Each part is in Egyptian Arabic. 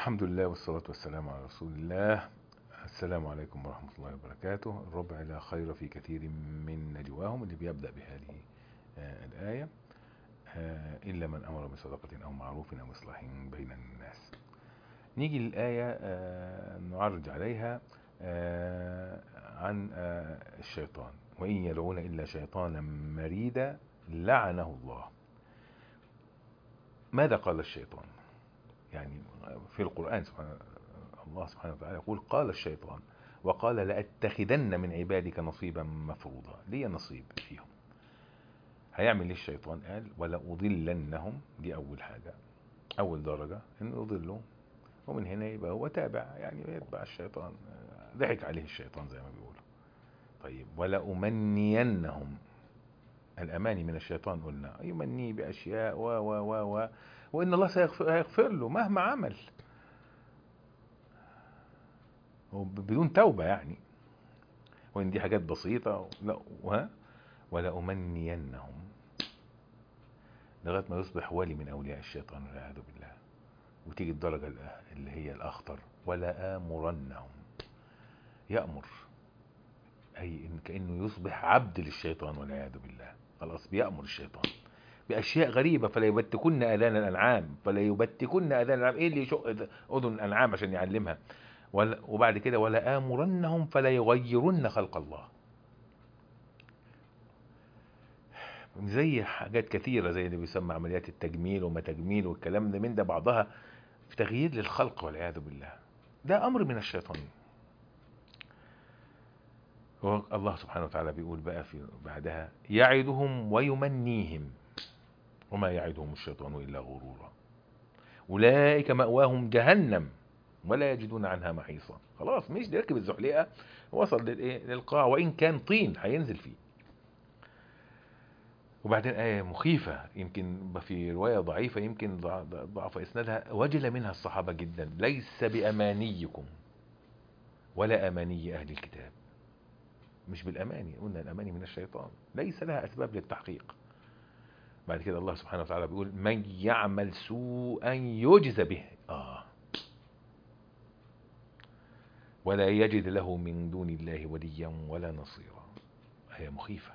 الحمد لله والصلاة والسلام على رسول الله السلام عليكم ورحمة الله وبركاته الربع لا خير في كثير من نجواهم اللي بيبدأ بهذه آه الآية آه إلا من أمر بصدقة أو معروف أو إصلاح بين الناس نيجي للآية آه نعرج عليها عن الشيطان وإن يدعون إلا شيطانا مريدا لعنه الله ماذا قال الشيطان يعني في القرآن سبحانه الله سبحانه وتعالى يقول قال الشيطان وقال لأتخذن من عبادك نصيبا مفروضا لي نصيب فيهم هيعمل ايه الشيطان قال ولا أضلنهم دي أول حاجة أول درجة إنه يضلهم ومن هنا يبقى هو تابع يعني يتبع الشيطان ضحك عليه الشيطان زي ما بيقولوا طيب ولا أمنينهم الأماني من الشيطان قلنا يمنيه بأشياء و و و و وإن الله سيغفر له مهما عمل بدون توبة يعني وإن دي حاجات بسيطة لا وها ولا أمنينهم لغاية ما يصبح ولي من أولياء الشيطان والعياذ بالله وتيجي الدرجة اللي هي الأخطر ولا آمرنهم يأمر أي إن كأنه يصبح عبد للشيطان والعياذ بالله خلاص بيأمر الشيطان بأشياء غريبة فلا يبتكن آذان الأنعام فلا يبتكن آذان الأنعام إيه اللي يشق أذن الأنعام عشان يعلمها وبعد كده ولا آمرنهم فلا يغيرن خلق الله زي حاجات كثيرة زي اللي بيسمى عمليات التجميل وما تجميل والكلام ده من ده بعضها في تغيير للخلق والعياذ بالله ده أمر من الشيطان الله سبحانه وتعالى بيقول بقى في بعدها يعدهم ويمنيهم وما يعدهم الشيطان إلا غرورا أولئك مأواهم جهنم ولا يجدون عنها محيصا خلاص مش ركب الزحليقة وصل للايه للقاع وإن كان طين هينزل فيه وبعدين آية مخيفة يمكن في رواية ضعيفة يمكن ضعف إسنادها وجل منها الصحابة جدا ليس بأمانيكم ولا أماني أهل الكتاب مش بالأماني قلنا الأماني من الشيطان ليس لها أسباب للتحقيق بعد كده الله سبحانه وتعالى بيقول من يعمل سوءا يجز به آه ولا يجد له من دون الله وليا ولا نصيرا هي مخيفة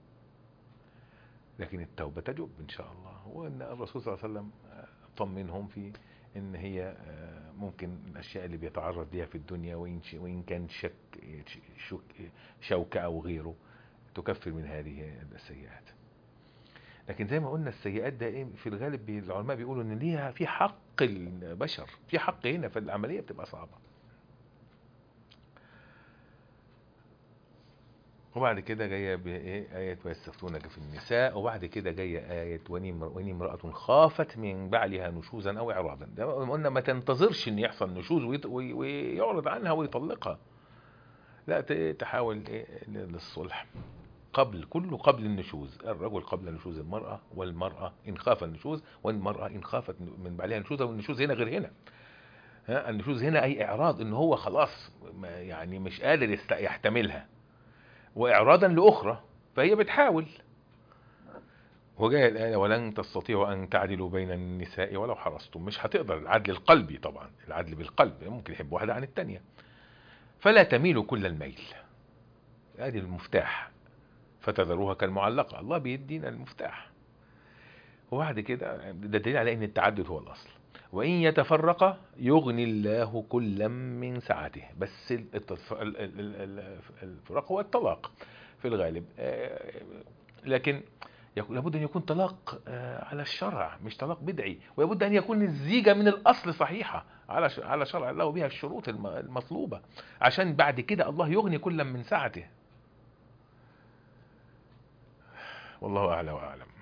لكن التوبة تجب إن شاء الله وأن الرسول صلى الله عليه وسلم طمنهم في ان هي ممكن الاشياء اللي بيتعرض ليها في الدنيا وان وان كان شك شوكه او غيره تكفر من هذه السيئات لكن زي ما قلنا السيئات ده ايه في الغالب العلماء بيقولوا ان ليها في حق البشر في حق هنا فالعمليه بتبقى صعبه وبعد كده جايه بايه ايه ويستفتونك في النساء وبعد كده جايه ايه وان امراه خافت من بعلها نشوزا او اعراضا ده قلنا ما تنتظرش ان يحصل نشوز ويعرض عنها ويطلقها لا تحاول ايه للصلح قبل كله قبل النشوز الرجل قبل نشوز المرأة والمرأة إن خاف النشوز والمرأة إن خافت من بعلها نشوزا والنشوز هنا غير هنا ها النشوز هنا أي إعراض إن هو خلاص يعني مش قادر يحتملها وإعراضا لأخرى فهي بتحاول وجاء الآية ولن تستطيعوا أن تعدلوا بين النساء ولو حرصتم مش هتقدر العدل القلبي طبعا العدل بالقلب ممكن يحب واحدة عن التانية فلا تميلوا كل الميل ادي المفتاح فتذروها كالمعلقة الله بيدينا المفتاح وبعد كده ده دليل على ان التعدد هو الاصل وان يتفرق يغني الله كلا من سعته بس الفراق هو الطلاق في الغالب لكن لابد ان يكون طلاق على الشرع مش طلاق بدعي ولابد ان يكون الزيجه من الاصل صحيحه على على شرع الله وبها الشروط المطلوبه عشان بعد كده الله يغني كلا من سعته والله اعلى واعلم